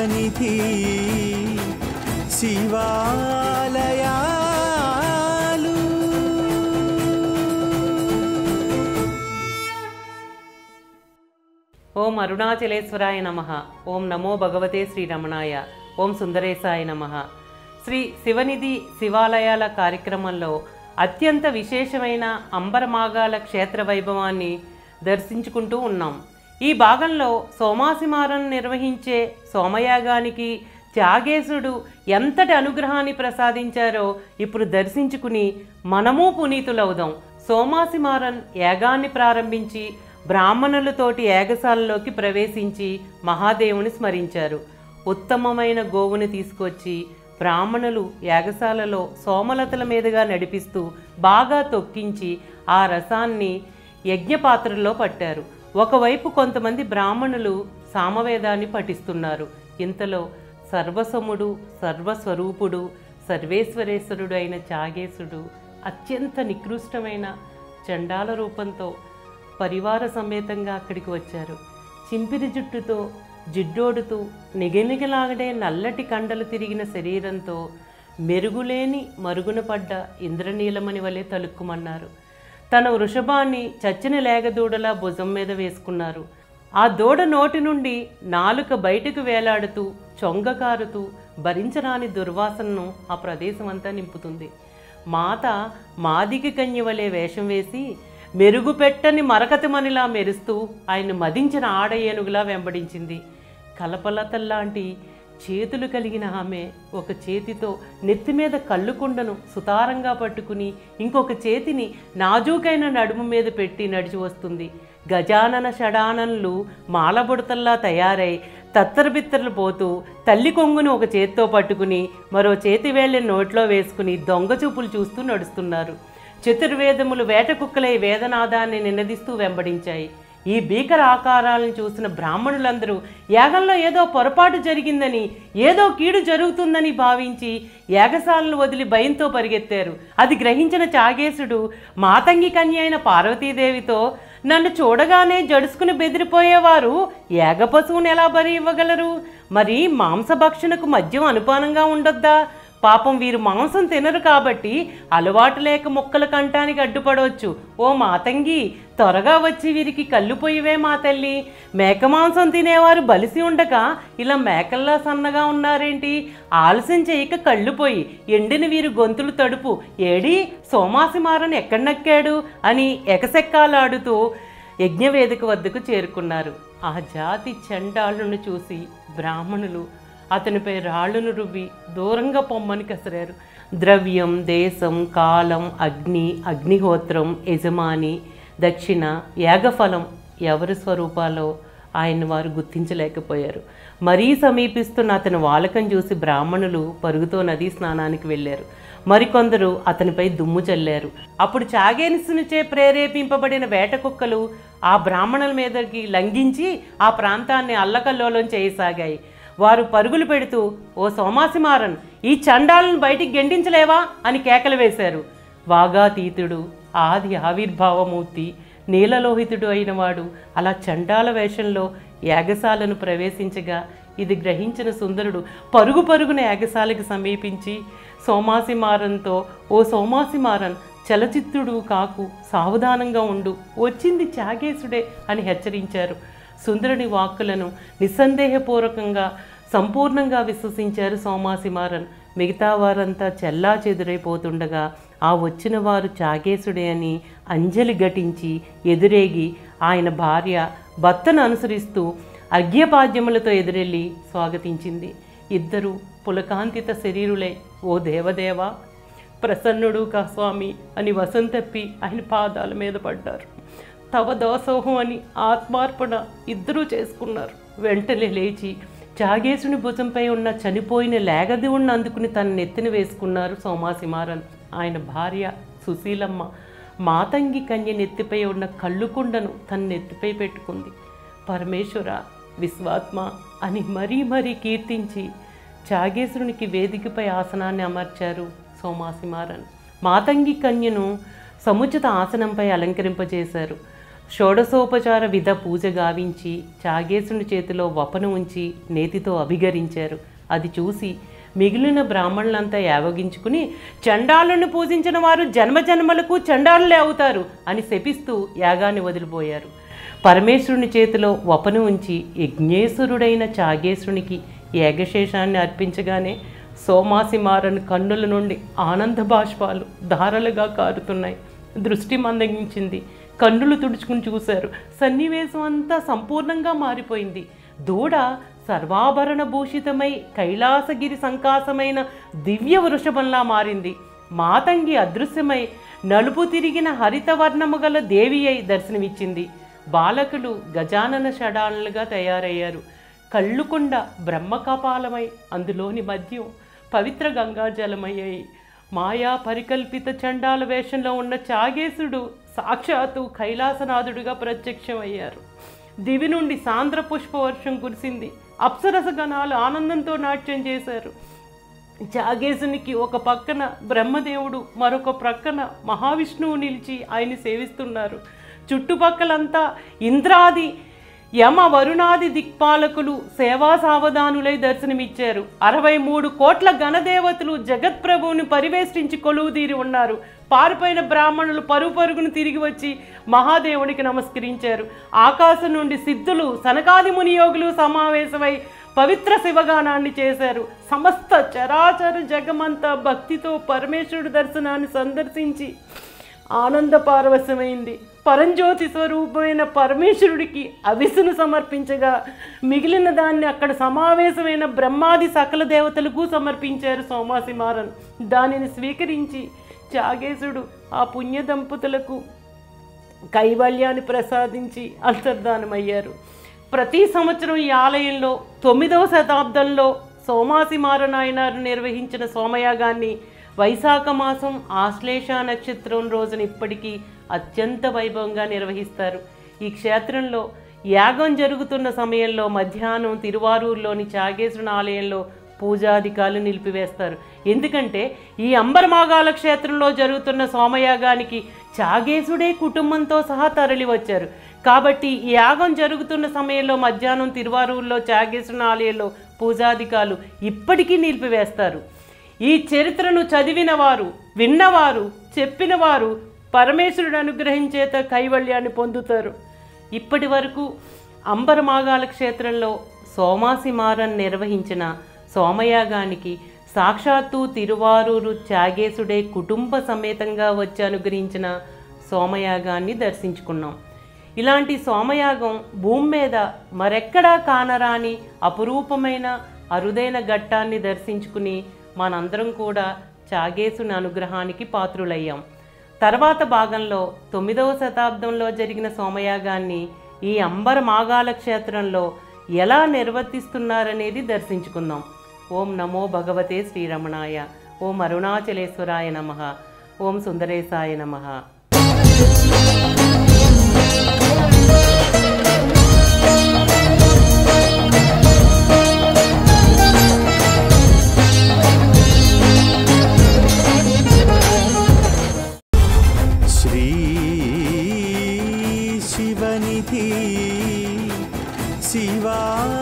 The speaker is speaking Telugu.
సన్నిధి శివాలయాలు ఓం అరుణాచలేశ్వరాయ నమ ఓం నమో భగవతే శ్రీ రమణాయ ఓం సుందరేశాయ నమ శ్రీ శివనిధి శివాలయాల కార్యక్రమంలో అత్యంత విశేషమైన అంబరమాగాల క్షేత్ర వైభవాన్ని దర్శించుకుంటూ ఉన్నాం ఈ భాగంలో సోమాసిమారం నిర్వహించే సోమయాగానికి త్యాగేశుడు ఎంతటి అనుగ్రహాన్ని ప్రసాదించారో ఇప్పుడు దర్శించుకుని మనము పునీతులవుదాం సోమాసిమారన్ యాగాన్ని ప్రారంభించి బ్రాహ్మణులతోటి యాగశాలలోకి ప్రవేశించి మహాదేవుని స్మరించారు ఉత్తమమైన గోవుని తీసుకొచ్చి బ్రాహ్మణులు యాగశాలలో సోమలతల మీదుగా నడిపిస్తూ బాగా తొక్కించి ఆ రసాన్ని యజ్ఞపాత్రలో పట్టారు ఒకవైపు కొంతమంది బ్రాహ్మణులు సామవేదాన్ని పఠిస్తున్నారు ఇంతలో సర్వసముడు సర్వస్వరూపుడు సర్వేశ్వరేశ్వరుడు అయిన చాగేశుడు అత్యంత నికృష్టమైన చండాల రూపంతో పరివార సమేతంగా అక్కడికి వచ్చారు చింపిరి జుట్టుతో జిడ్డోడుతూ నిగనిగలాగడే నల్లటి కండలు తిరిగిన శరీరంతో మెరుగులేని మరుగున పడ్డ ఇంద్రనీలమణి వలె తలుక్కుమన్నారు తన వృషభాన్ని చచ్చిన లేగదూడలా భుజం మీద వేసుకున్నారు ఆ దూడ నోటి నుండి నాలుక బయటకు వేలాడుతూ చొంగకారుతూ భరించరాని దుర్వాసనను ఆ ప్రదేశం అంతా నింపుతుంది మాత మాదిగ కన్య వలె వేషం వేసి మెరుగుపెట్టని మరకతిమనిలా మెరుస్తూ ఆయన మదించిన ఆడ ఏనుగులా వెంబడించింది కలపలతల్లాంటి చేతులు కలిగిన ఆమె ఒక చేతితో నెత్తి మీద కళ్ళుకుండను సుతారంగా పట్టుకుని ఇంకొక చేతిని నాజూకైన నడుము మీద పెట్టి నడిచి వస్తుంది గజానన షడానన్లు మాలబుడతల్లా తయారై తత్తరబిత్తరలు పోతూ తల్లి కొంగును ఒక చేత్తో పట్టుకుని మరో చేతి వేళ్ళని నోట్లో వేసుకుని దొంగ చూపులు చూస్తూ నడుస్తున్నారు చతుర్వేదములు వేట కుక్కలై వేదనాదాన్ని నినదిస్తూ వెంబడించాయి ఈ భీకర ఆకారాలను చూసిన బ్రాహ్మణులందరూ యాగంలో ఏదో పొరపాటు జరిగిందని ఏదో కీడు జరుగుతుందని భావించి యాగశాలను వదిలి భయంతో పరిగెత్తారు అది గ్రహించిన చాగేశుడు మాతంగి కన్య అయిన పార్వతీదేవితో నన్ను చూడగానే జడుసుకుని బెదిరిపోయేవారు ఏగ పశువుని ఎలా బరి ఇవ్వగలరు మరి మాంసభక్షణకు మద్యం అనుపానంగా ఉండొద్దా పాపం వీరు మాంసం తినరు కాబట్టి అలవాటు లేక ముక్కలు కంటానికి అడ్డుపడవచ్చు ఓ మాతంగి త్వరగా వచ్చి వీరికి కళ్ళు పోయివే మా తల్లి మేక మాంసం తినేవారు బలిసి ఉండక ఇలా మేకల్లా సన్నగా ఉన్నారేంటి ఆలస్యం చేయక కళ్ళు పోయి ఎండిన వీరు గొంతులు తడుపు ఏడి సోమాసిమారని ఎక్కడనక్కాడు అని ఎకసెక్కాలాడుతూ యజ్ఞవేదిక వద్దకు చేరుకున్నారు ఆ జాతి చండాలను చూసి బ్రాహ్మణులు అతనిపై రాళ్లను రువ్వి దూరంగా పొమ్మని కసిరారు ద్రవ్యం దేశం కాలం అగ్ని అగ్నిహోత్రం యజమాని దక్షిణ యాగఫలం ఎవరి స్వరూపాలో ఆయన వారు గుర్తించలేకపోయారు మరీ సమీపిస్తున్న అతని వాలకం చూసి బ్రాహ్మణులు పరుగుతో నదీ స్నానానికి వెళ్ళారు మరికొందరు అతనిపై దుమ్ము చల్లారు అప్పుడు చాగేనిసునిచే ప్రేరేపింపబడిన వేట కుక్కలు ఆ బ్రాహ్మణుల మీదకి లంఘించి ఆ ప్రాంతాన్ని అల్లకల్లోలం చేయసాగాయి వారు పరుగులు పెడుతూ ఓ సోమాసిమారన్ ఈ చండాలను బయటికి గెండించలేవా అని కేకలు వేశారు వాగాతీతుడు ఆది ఆవిర్భావమూర్తి నీలలోహితుడు అయినవాడు అలా చండాల వేషంలో యాగశాలను ప్రవేశించగా ఇది గ్రహించిన సుందరుడు పరుగు పరుగున యాగశాలకు సమీపించి సోమాసిమారంతో ఓ సోమాసిమారన్ చలచిత్రుడు కాకు సావధానంగా ఉండు వచ్చింది చాగేశుడే అని హెచ్చరించారు సుందరుని వాక్కులను నిస్సందేహపూర్వకంగా సంపూర్ణంగా విశ్వసించారు సోమాసిమారన్ మిగతా వారంతా చెల్లా చెదురైపోతుండగా ఆ వచ్చిన వారు చాగేశుడే అని అంజలి ఘటించి ఎదురేగి ఆయన భార్య భర్తను అనుసరిస్తూ అర్ఘ్యపాద్యములతో ఎదురెళ్ళి స్వాగతించింది ఇద్దరు పులకాంతిత శరీరులే ఓ దేవదేవా ప్రసన్నుడు కా స్వామి అని వసంతప్పి ఆయన పాదాల మీద పడ్డారు తవ దాసోహం అని ఆత్మార్పణ ఇద్దరూ చేసుకున్నారు వెంటనే లేచి చాగేసుని భుజంపై ఉన్న చనిపోయిన లేగదివుణ్ణి అందుకుని తన నెత్తిన వేసుకున్నారు సోమాసిమారన్ ఆయన భార్య సుశీలమ్మ మాతంగి కన్య నెత్తిపై ఉన్న కళ్ళుకుండను తన నెత్తిపై పెట్టుకుంది పరమేశ్వర విశ్వాత్మ అని మరీ మరీ కీర్తించి చాగేశ్వరునికి వేదికపై ఆసనాన్ని అమర్చారు సోమాసిమారన్ మాతంగి కన్యను సముచిత ఆసనంపై అలంకరింపజేశారు షోడశోపచార విధ పూజ గావించి చాగేసుని చేతిలో వపను ఉంచి నేతితో అభిగరించారు అది చూసి మిగిలిన బ్రాహ్మణులంతా యావగించుకుని చండాలను పూజించిన వారు జన్మజన్మలకు చండాలులే అవుతారు అని శపిస్తూ యాగాన్ని వదిలిపోయారు పరమేశ్వరుని చేతిలో వపను ఉంచి యజ్ఞేశ్వరుడైన చాగేశ్వరునికి ఏగశేషాన్ని అర్పించగానే సోమాసిమారన్ కన్నుల నుండి ఆనంద బాష్పాలు ధారలుగా కారుతున్నాయి దృష్టి మందగించింది కన్నులు తుడుచుకుని చూశారు సన్నివేశం అంతా సంపూర్ణంగా మారిపోయింది దూడ సర్వాభరణ భూషితమై కైలాసగిరి సంకాసమైన దివ్య వృషభంలా మారింది మాతంగి అదృశ్యమై నలుపు తిరిగిన హరితవర్ణము గల దేవి అయి దర్శనమిచ్చింది బాలకులు గజానన షడాలుగా తయారయ్యారు కళ్ళుకొండ బ్రహ్మకపాలమై అందులోని మద్యం పవిత్ర గంగాజలమయ్యాయి మాయా పరికల్పిత చండాల వేషంలో ఉన్న చాగేశుడు సాక్షాత్తు కైలాసనాథుడిగా ప్రత్యక్షమయ్యారు దివి నుండి సాంద్ర పుష్పవర్షం కురిసింది అప్సరస గణాలు ఆనందంతో నాట్యం చేశారు చాగేశునికి ఒక పక్కన బ్రహ్మదేవుడు మరొక ప్రక్కన మహావిష్ణువు నిలిచి ఆయన్ని సేవిస్తున్నారు చుట్టుపక్కలంతా ఇంద్రాది యమ వరుణాది దిక్పాలకులు సేవా సావధానులై దర్శనమిచ్చారు అరవై మూడు కోట్ల గణదేవతలు జగత్ప్రభువుని పరివేష్టించి కొలువుదీరి ఉన్నారు పారిపోయిన బ్రాహ్మణులు పరుగు పరుగును తిరిగి వచ్చి మహాదేవునికి నమస్కరించారు ఆకాశం నుండి సిద్ధులు సనకాది మునియోగులు సమావేశమై పవిత్ర శివగానాన్ని చేశారు సమస్త చరాచర జగమంతా భక్తితో పరమేశ్వరుడు దర్శనాన్ని సందర్శించి ఆనంద పారవశమైంది పరంజ్యోతి స్వరూపమైన పరమేశ్వరుడికి అవిసును సమర్పించగా మిగిలిన దాన్ని అక్కడ సమావేశమైన బ్రహ్మాది సకల దేవతలకు సమర్పించారు సోమాసిమారన్ దానిని స్వీకరించి చాగేశుడు ఆ పుణ్య దంపతులకు కైవల్యాన్ని ప్రసాదించి అంతర్ధానమయ్యారు ప్రతి సంవత్సరం ఈ ఆలయంలో తొమ్మిదవ శతాబ్దంలో సోమాసి మారనాయనారు నిర్వహించిన సోమయాగాన్ని వైశాఖ మాసం ఆశ్లేష నక్షత్రం రోజున ఇప్పటికీ అత్యంత వైభవంగా నిర్వహిస్తారు ఈ క్షేత్రంలో యాగం జరుగుతున్న సమయంలో మధ్యాహ్నం తిరువారూరులోని చాగేశ్వరుని ఆలయంలో పూజాధికాలు నిలిపివేస్తారు ఎందుకంటే ఈ అంబరమాగాల క్షేత్రంలో జరుగుతున్న సోమయాగానికి చాగేశుడే కుటుంబంతో సహా తరలి వచ్చారు కాబట్టి ఈ యాగం జరుగుతున్న సమయంలో మధ్యాహ్నం తిరువారూరులో చాగేశ్వరుని ఆలయంలో పూజాధికాలు ఇప్పటికీ నిలిపివేస్తారు ఈ చరిత్రను చదివిన వారు విన్నవారు చెప్పినవారు పరమేశ్వరుడు అనుగ్రహించేత కైవల్యాన్ని పొందుతారు ఇప్పటి వరకు అంబరమాగాల క్షేత్రంలో సోమాసిమారన్ నిర్వహించిన సోమయాగానికి సాక్షాత్తు తిరువారూరు త్యాగేశుడే కుటుంబ సమేతంగా వచ్చి అనుగ్రహించిన సోమయాగాన్ని దర్శించుకున్నాం ఇలాంటి సోమయాగం భూమి మీద మరెక్కడా కానరాని అపురూపమైన అరుదైన ఘట్టాన్ని దర్శించుకుని మనందరం కూడా చాగేసుని అనుగ్రహానికి పాత్రులయ్యాం తర్వాత భాగంలో తొమ్మిదవ శతాబ్దంలో జరిగిన సోమయాగాన్ని ఈ అంబర మాగాల క్షేత్రంలో ఎలా నిర్వర్తిస్తున్నారనేది దర్శించుకుందాం ఓం నమో భగవతే శ్రీరమణాయ ఓం అరుణాచలేశ్వరాయ నమ ఓం సుందరేశాయ నమ श्री शिवनिधि शिवा